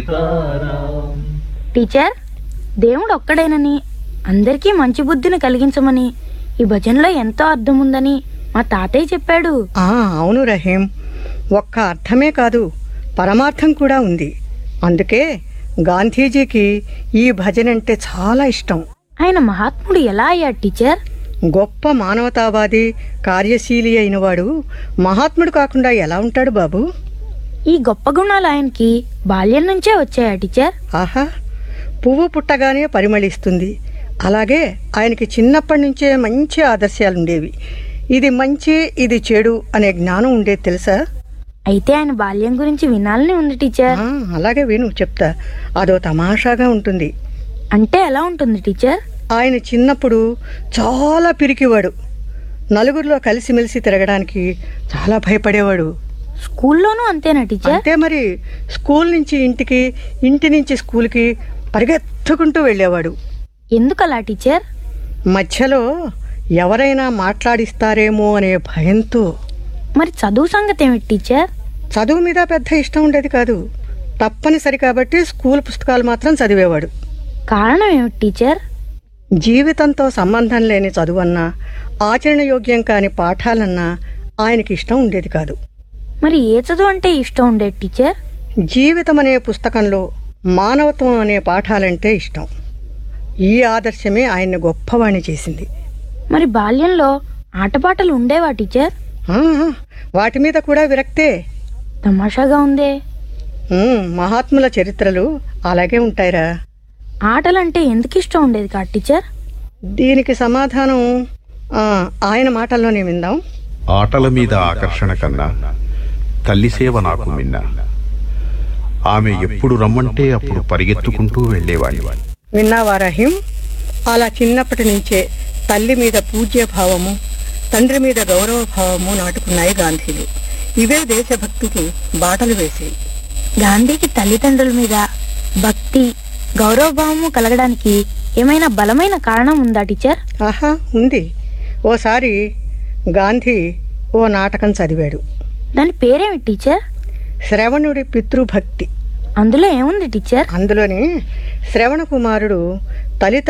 teacher దేవుడు ఒక్కడేనని అందరికీ మంచి బుద్ధిని కలిగించమని ఈ భజనలో ఎంతో అర్థం ఉందని మా తాతయ్య చెప్పాడు ఆ అవును రహీం ఒక్క అర్థమే కాదు పరమార్థం కూడా ఉంది అందుకే గాంధీజీకి ఈ భజన అంటే చాలా ఇష్టం ఆయన మహాత్ముడు ఎలా అయ్యాడు టీచర్ గొప్ప మానవతావాది కార్యశీలి అయినవాడు మహాత్ముడు కాకుండా ఎలా ఉంటాడు బాబు ఈ గొప్ప గుణాలు ఆయనకి బాల్యం నుంచే వచ్చాయా టీచర్ ఆహా పువ్వు పుట్టగానే పరిమళిస్తుంది అలాగే ఆయనకి చిన్నప్పటి నుంచే మంచి ఆదర్శాలు ఉండేవి ఇది మంచి ఇది చెడు అనే జ్ఞానం ఉండేది తెలుసా అయితే ఆయన బాల్యం గురించి వినాలని ఉంది టీచర్ ఆ, అలాగే విను చెప్తా అదో తమాషాగా ఉంటుంది అంటే ఎలా ఉంటుంది టీచర్ ఆయన చిన్నప్పుడు చాలా పిరికివాడు నలుగురిలో కలిసిమెలిసి తిరగడానికి చాలా భయపడేవాడు స్కూల్లోనూ అంతేనా టీచర్ అంతే మరి స్కూల్ నుంచి ఇంటికి ఇంటి నుంచి స్కూల్కి పరిగెత్తుకుంటూ వెళ్ళేవాడు ఎందుకు అలా టీచర్ మధ్యలో ఎవరైనా మాట్లాడిస్తారేమో అనే భయంతో మరి చదువు సంగతి ఏమిటి టీచర్ చదువు మీద పెద్ద ఇష్టం ఉండేది కాదు తప్పనిసరి కాబట్టి స్కూల్ పుస్తకాలు మాత్రం చదివేవాడు కారణం ఏమిటి టీచర్ జీవితంతో సంబంధం లేని చదువన్నా ఆచరణయోగ్యం కాని పాఠాలన్నా ఆయనకి ఇష్టం ఉండేది కాదు మరి ఏ చదువు అంటే ఇష్టం ఉండేది టీచర్ జీవితం అనే పుస్తకంలో మానవత్వం అనే పాఠాలంటే ఇష్టం ఈ ఆదర్శమే ఆయన్ని గొప్పవాణ్ణి చేసింది మరి బాల్యంలో ఆటపాటలు ఉండేవా టీచర్ ఆ, వాటి మీద కూడా విరక్తే తమాషాగా ఉందే ఉమ్, మహాత్ముల చరిత్రలు అలాగే ఉంటాయిరా ఆటలంటే ఎందుకు ఇష్టం ఉండేది కాదు టీచర్ దీనికి సమాధానం ఆ, ఆయన మాటల్లోనే విందాం ఆటల మీద ఆకర్షణ కన్నా తల్లి సేవ నాకు మిన్న ఆమె ఎప్పుడు రమ్మంటే అప్పుడు పరిగెత్తుకుంటూ వెళ్ళేవాడిని విన్నావా రహీం అలా చిన్నప్పటి నుంచే తల్లి మీద పూజ్య భావము తండ్రి మీద గౌరవ భావము నాటుకున్నాయి గాంధీలు ఇవే దేశభక్తికి బాటలు వేసాయి గాంధీకి తల్లిదండ్రుల మీద భక్తి గౌరవభావము కలగడానికి ఏమైనా బలమైన కారణం ఉందా టీచర్ ఆహా ఉంది ఓసారి గాంధీ ఓ నాటకం చదివాడు దాని పేరేమి టీచర్ శ్రవణుడి పితృభక్తి అందులో ఏముంది టీచర్ అందులోని శ్రవణ కుమారుడు తల్లి